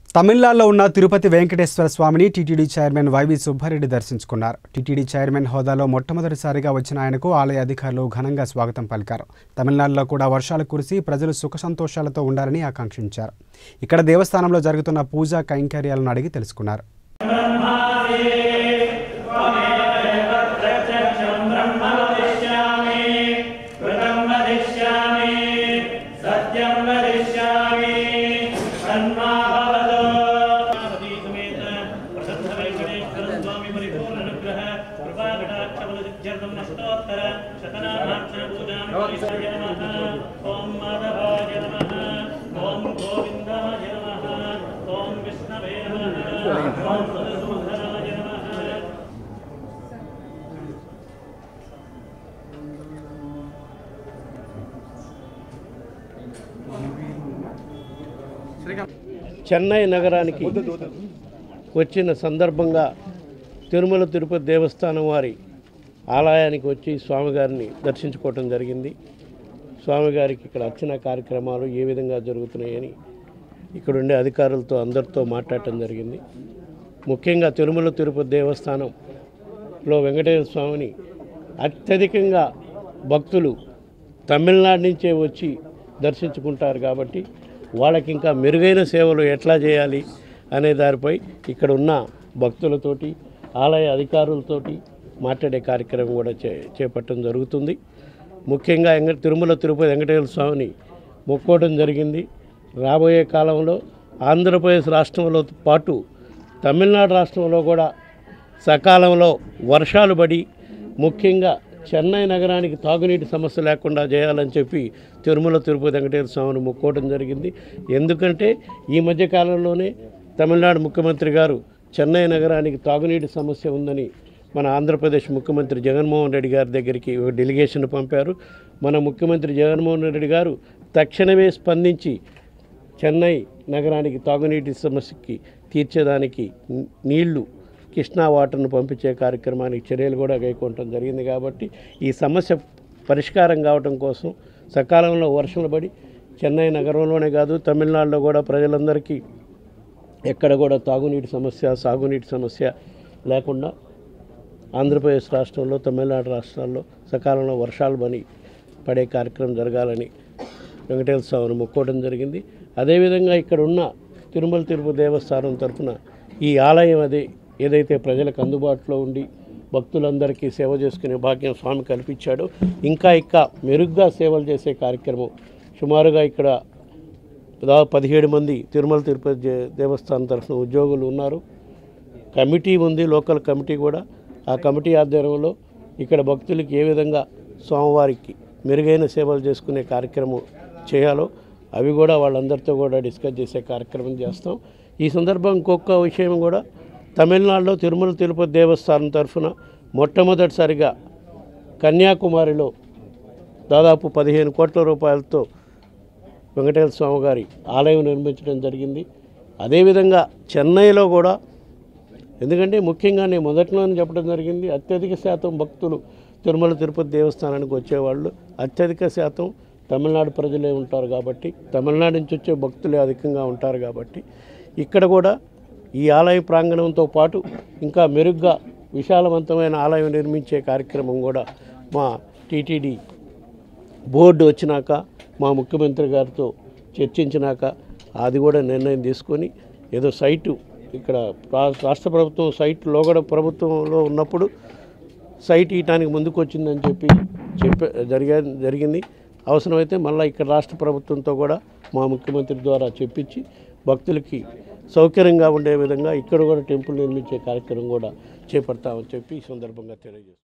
తమిళనాడులో ఉన్న తిరుపతి వెంకటేశ్వర స్వామిని టీటీడీ చైర్మన్ వైవి సుబ్బారెడ్డి దర్శించుకున్నారు టీటీడీ చైర్మన్ హోదాలో మొట్టమొదటిసారిగా వచ్చిన ఆయనకు ఆలయ అధికారులు ఘనంగా స్వాగతం పలికారు తమిళనాడులో కూడా వర్షాలు కురిసి ప్రజలు సుఖ సంతోషాలతో ఉండాలని ఆకాంక్షించారు ఇక్కడ దేవస్థానంలో జరుగుతున్న పూజా కైంకర్యాలను అడిగి తెలుసుకున్నారు कृतं वदिष्यामि सत्यं वदिष्यामि तन्मा भवतु समेत प्रसन्न वेङ्कटेश्वर स्वामी परिपूर्णानुग्रह कृपाकटाक्षबलसिद्ध्यर्थं नष्टोत्तर शतनामाक्षर पूजां परिसर्य नमः ॐ माधवाय नमः ॐ गोविन्दाय नमः ॐ विष्णवे नमः ॐ मधुसूदनाय नमः చెన్నై నగరానికి వచ్చిన సందర్భంగా తిరుమల తిరుపతి దేవస్థానం వారి ఆలయానికి వచ్చి స్వామివారిని దర్శించుకోవటం జరిగింది స్వామివారికి ఇక్కడ అర్చన కార్యక్రమాలు ఏ విధంగా జరుగుతున్నాయని ఇక్కడ ఉండే అధికారులతో అందరితో మాట్లాడటం జరిగింది ముఖ్యంగా తిరుమల తిరుపతి దేవస్థానంలో వెంకటేశ్వర స్వామిని అత్యధికంగా భక్తులు తమిళనాడు నుంచే వచ్చి దర్శించుకుంటారు కాబట్టి వాళ్ళకి ఇంకా మెరుగైన సేవలు ఎట్లా చేయాలి అనే దానిపై ఇక్కడ ఉన్న భక్తులతోటి ఆలయ అధికారులతోటి మాట్లాడే కార్యక్రమం కూడా చే చేపట్టడం జరుగుతుంది ముఖ్యంగా వెంక తిరుమల తిరుపతి వెంకటేశ్వర స్వామిని మొక్కోవడం జరిగింది రాబోయే కాలంలో ఆంధ్రప్రదేశ్ రాష్ట్రంలో పాటు తమిళనాడు రాష్ట్రంలో కూడా సకాలంలో వర్షాలు పడి ముఖ్యంగా చెన్నై నగరానికి తాగునీటి సమస్య లేకుండా చేయాలని చెప్పి తిరుమల తిరుపతి వెంకటేశ్వర స్వామిని మొక్కోవడం జరిగింది ఎందుకంటే ఈ మధ్య కాలంలోనే తమిళనాడు ముఖ్యమంత్రి గారు చెన్నై నగరానికి తాగునీటి సమస్య ఉందని మన ఆంధ్రప్రదేశ్ ముఖ్యమంత్రి జగన్మోహన్ రెడ్డి గారి దగ్గరికి ఒక డెలిగేషన్ పంపారు మన ముఖ్యమంత్రి జగన్మోహన్ రెడ్డి గారు తక్షణమే స్పందించి చెన్నై నగరానికి తాగునీటి సమస్యకి తీర్చేదానికి ని- నీళ్లు కృష్ణా వాటర్ను పంపించే కార్యక్రమానికి చర్యలు కూడా కైకొనడం జరిగింది కాబట్టి ఈ సమస్య పరిష్కారం కావటం కోసం సకాలంలో వర్షాలు పడి చెన్నై నగరంలోనే కాదు తమిళనాడులో కూడా ప్రజలందరికీ ఎక్కడ కూడా తాగునీటి సమస్య సాగునీటి సమస్య లేకుండా ఆంధ్రప్రదేశ్ రాష్ట్రంలో తమిళనాడు రాష్ట్రాల్లో సకాలంలో వర్షాలు పని పడే కార్యక్రమం జరగాలని వెంకటేశ్వర స్వామిని మొక్కోవడం జరిగింది అదేవిధంగా ఇక్కడ ఉన్న తిరుమల తిరుపతి దేవస్థానం తరఫున ఈ ఆలయం అదే ఏదైతే ప్రజలకు అందుబాటులో ఉండి భక్తులందరికీ సేవ చేసుకునే భాగ్యం స్వామి కల్పించాడో ఇంకా ఇంకా మెరుగ్గా సేవలు చేసే కార్యక్రమం సుమారుగా ఇక్కడ దాదాపు పదిహేడు మంది తిరుమల తిరుపతి దే- దేవస్థానం తరఫున ఉద్యోగులు ఉన్నారు కమిటీ ఉంది లోకల్ కమిటీ కూడా ఆ కమిటీ ఆధ్వర్యంలో ఇక్కడ భక్తులకి ఏ విధంగా స్వామివారికి మెరుగైన సేవలు చేసుకునే కార్యక్రమం చేయాలో అవి కూడా వాళ్ళందరితో కూడా డిస్కస్ చేసే కార్యక్రమం చేస్తాం ఈ సందర్భం ఇంకొక విషయం కూడా తమిళనాడులో తిరుమల తిరుపతి దేవస్థానం తరఫున మొట్టమొదటిసారిగా కన్యాకుమారిలో దాదాపు పదిహేను కోట్ల రూపాయలతో వెంకటేశ్వర స్వామి గారి ఆలయం నిర్మించడం జరిగింది అదేవిధంగా చెన్నైలో కూడా ఎందుకంటే ముఖ్యంగా నేను మొదట్లోనే చెప్పడం జరిగింది అత్యధిక శాతం భక్తులు తిరుమల తిరుపతి దేవస్థానానికి వచ్చేవాళ్ళు అత్యధిక శాతం తమిళనాడు ప్రజలే ఉంటారు కాబట్టి తమిళనాడు నుంచి వచ్చే భక్తులే అధికంగా ఉంటారు కాబట్టి ఇక్కడ కూడా ఈ ఆలయ ప్రాంగణంతో పాటు ఇంకా మెరుగ్గా విశాలవంతమైన ఆలయం నిర్మించే కార్యక్రమం కూడా మా టీటీడీ బోర్డు వచ్చినాక మా ముఖ్యమంత్రి గారితో చర్చించినాక అది కూడా నిర్ణయం తీసుకొని ఏదో సైటు ఇక్కడ రా- రాష్ట్ర ప్రభుత్వం సైట్ లోగడ ప్రభుత్వంలో ఉన్నప్పుడు సైట్ ఇయటానికి ముందుకు వచ్చిందని చెప్పి చెప్పే జరిగా జరిగింది అవసరమైతే మళ్ళీ ఇక్కడ రాష్ట్ర ప్రభుత్వంతో కూడా మా ముఖ్యమంత్రి ద్వారా చెప్పించి భక్తులకి సౌకర్యంగా ఉండే విధంగా ఇక్కడ కూడా టెంపుల్ నిర్మించే కార్యక్రమం కూడా చేపడతామని చెప్పి ఈ సందర్భంగా తెలియజేస్తాం